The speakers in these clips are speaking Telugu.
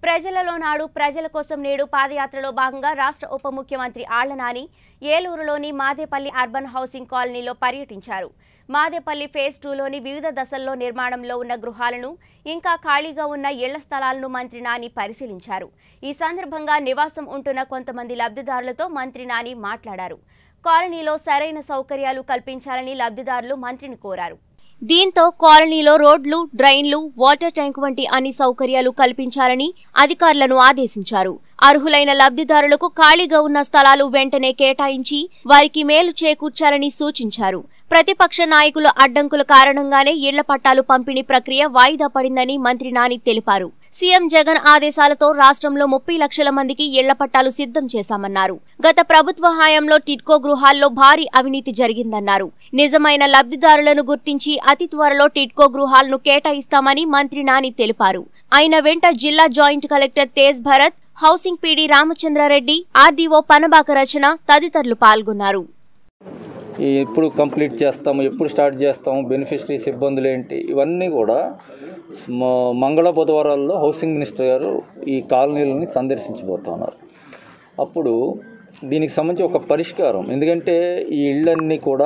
ప్రజలలో నాడు ప్రజల కోసం నేడు పాదయాత్రలో భాగంగా రాష్ట్ర ఉప ముఖ్యమంత్రి ఆళ్ల నాని ఏలూరులోని మాదేపల్లి అర్బన్ హౌసింగ్ కాలనీలో పర్యటించారు మాదేపల్లి ఫేజ్ టూలోని వివిధ దశల్లో నిర్మాణంలో ఉన్న గృహాలను ఇంకా ఖాళీగా ఉన్న ఇళ్ల స్థలాలను మంత్రి నాని పరిశీలించారు ఈ సందర్భంగా నివాసం ఉంటున్న కొంతమంది లబ్ధిదారులతో మంత్రి నాని మాట్లాడారు కాలనీలో సరైన సౌకర్యాలు కల్పించాలని లబ్ధిదారులు మంత్రిని కోరారు దీంతో కాలనీలో రోడ్లు డ్రైన్లు వాటర్ ట్యాంక్ వంటి అన్ని సౌకర్యాలు కల్పించాలని అధికారులను ఆదేశించారు అర్హులైన లబ్ధిదారులకు ఖాళీగా ఉన్న స్థలాలు వెంటనే కేటాయించి వారికి మేలు చేకూర్చాలని సూచించారు ప్రతిపక్ష నాయకుల అడ్డంకుల కారణంగానే ఇళ్ల పట్టాలు పంపిణీ ప్రక్రియ వాయిదా పడిందని మంత్రి నాని తెలిపారు సీఎం జగన్ ఆదేశాలతో రాష్ట్రంలో ముప్పై లక్షల మందికి ఇళ్ల పట్టాలు సిద్ధం చేశామన్నారు గత ప్రభుత్వ హయాంలో టిడ్కో గృహాల్లో భారీ అవినీతి జరిగిందన్నారు నిజమైన లబ్ధిదారులను గుర్తించి అతి త్వరలో టిడ్కో గృహాలను కేటాయిస్తామని మంత్రి నాని తెలిపారు ఆయన వెంట జిల్లా joint collector Tej Bharat housing PD Ramachandrareddy RDO Panabaka Rachana తదితరులు పాల్గొన్నారు ఈ ఎప్పుడు కంప్లీట్ చేస్తాము ఎప్పుడు స్టార్ట్ చేస్తాము బెనిఫిషరీస్ ఇబ్బందులు ఏంటి ఇవన్నీ కూడా మ- మంగళ బుధవారాల్లో హౌసింగ్ మినిస్టర్ గారు ఈ కాలనీలని సందర్శించబోతున్నారు అప్పుడు దీనికి సంబంధించి ఒక పరిష్కారం ఎందుకంటే ఈ ఇళ్ళన్నీ కూడా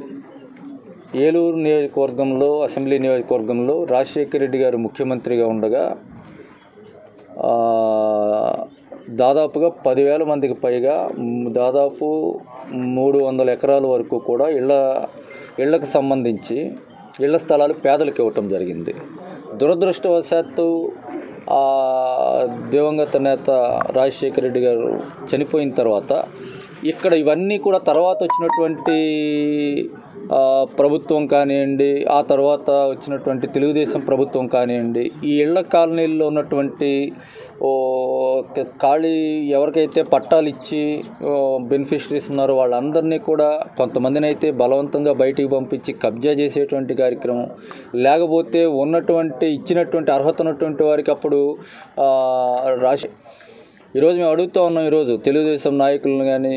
ఏలూరు నియోజకవర్గంలో అసెంబ్లీ నియోజకవర్గంలో రాజశేఖర రెడ్డి గారు ముఖ్యమంత్రిగా ఉండగా ఆ, దాదాపుగా పదివేల మందికి పైగా మ్, దాదాపు మూడు వందల ఎకరాల వరకు కూడా ఇళ్ళ ఇళ్ళకు సంబంధించి ఇళ్ల స్థలాలు పేదలకు ఇవ్వటం జరిగింది దురదృష్టవశాత్తు ఆ దివంగత నేత రాజశేఖర రెడ్డి గారు చనిపోయిన తర్వాత ఇక్కడ ఇవన్నీ కూడా తర్వాత వచ్చినటువంటి ఆ, ప్రభుత్వం కానివ్వండి ఆ తర్వాత వచ్చినటువంటి తెలుగుదేశం ప్రభుత్వం కానివ్వండి ఈ ఇళ్ల కాలనీల్లో ఉన్నటువంటి ఓ క- ఖాళీ ఎవరికైతే పట్టాలు ఇచ్చి బెనిఫిషరీస్ ఉన్నారో వాళ్ళందరినీ కూడా కొంతమందిని అయితే బలవంతంగా బయటికి పంపించి కబ్జా చేసేటువంటి కార్యక్రమం లేకపోతే ఉన్నటువంటి ఇచ్చినటువంటి అర్హత ఉన్నటువంటి వారికి అప్పుడు ఆ, రాశి ఈరోజు మేము అడుగుతూ ఉన్నాం ఈరోజు తెలుగుదేశం నాయకులను కానీ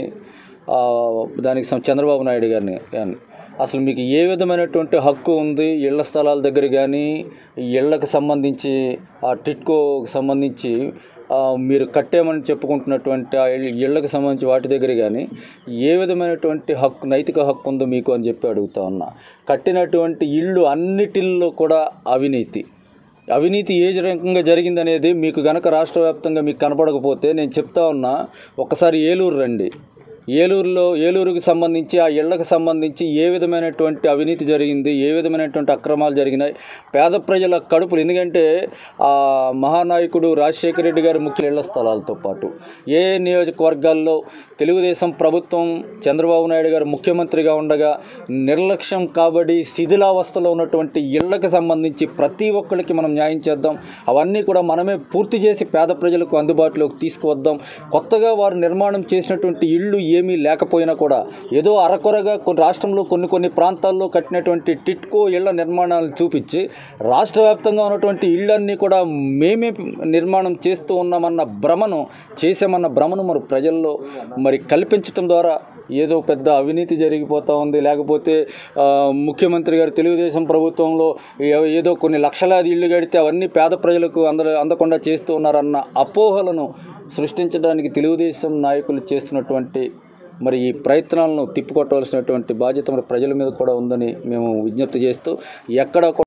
దానికి సం- చంద్రబాబు నాయుడు గారిని కానీ అసలు మీకు ఏ విధమైనటువంటి హక్కు ఉంది ఇళ్ల స్థలాల దగ్గర కానీ ఇళ్లకు సంబంధించి ఆ టిట్కోకి సంబంధించి ఆ, మీరు కట్టేమని చెప్పుకుంటున్నటువంటి ఆ ఇళ్ళ- ఇళ్లకు సంబంధించి వాటి దగ్గర కానీ ఏ విధమైనటువంటి హక్కు నైతిక హక్కు ఉందో మీకు అని చెప్పి అడుగుతా ఉన్నా కట్టినటువంటి ఇళ్ళు అన్నిటిల్లో కూడా అవినీతి అవినీతి ఏ రకంగా జరిగిందనేది మీకు గనక రాష్ట్ర వ్యాప్తంగా మీకు కనపడకపోతే నేను చెప్తా ఉన్నా ఒకసారి ఏలూరు రండి ఏలూరులో ఏలూరుకి సంబంధించి ఆ ఇళ్లకు సంబంధించి ఏ విధమైనటువంటి అవినీతి జరిగింది ఏ విధమైనటువంటి అక్రమాలు జరిగినాయి పేద ప్రజల కడుపులు ఎందుకంటే ఆ మహానాయకుడు రాజశేఖర రెడ్డి గారి ముఖ్య ఇళ్ల స్థలాలతో పాటు ఏ నియోజకవర్గాల్లో తెలుగుదేశం ప్రభుత్వం చంద్రబాబు నాయుడు గారు ముఖ్యమంత్రిగా ఉండగా నిర్లక్ష్యం కాబడి శిథిలావస్థలో ఉన్నటువంటి ఇళ్లకు సంబంధించి ప్రతి ఒక్కరికి మనం న్యాయం చేద్దాం అవన్నీ కూడా మనమే పూర్తి చేసి పేద ప్రజలకు అందుబాటులోకి తీసుకువద్దాం కొత్తగా వారు నిర్మాణం చేసినటువంటి ఇళ్ళు ఏమీ లేకపోయినా కూడా ఏదో అరకొరగా కొన్ని రాష్ట్రంలో కొన్ని కొన్ని ప్రాంతాల్లో కట్టినటువంటి టిట్కో ఇళ్ల నిర్మాణాలు చూపించి రాష్ట్ర వ్యాప్తంగా ఉన్నటువంటి ఇళ్ళన్నీ కూడా మేమే నిర్మాణం చేస్తూ ఉన్నామన్న భ్రమను చేసామన్న భ్రమను మరి ప్రజల్లో మరి కల్పించటం ద్వారా ఏదో పెద్ద అవినీతి జరిగిపోతూ ఉంది లేకపోతే ఆ, ముఖ్యమంత్రి గారు తెలుగుదేశం ప్రభుత్వంలో ఏ- ఏదో కొన్ని లక్షలాది ఇళ్ళు కడితే అవన్నీ పేద ప్రజలకు అంద అందకుండా చేస్తూ ఉన్నారన్న అపోహలను సృష్టించడానికి తెలుగుదేశం నాయకులు చేస్తున్నటువంటి మరి ఈ ప్రయత్నాలను తిప్పికొట్టవలసినటువంటి బాధ్యత మరి ప్రజల మీద కూడా ఉందని మేము విజ్ఞప్తి చేస్తూ ఎక్కడ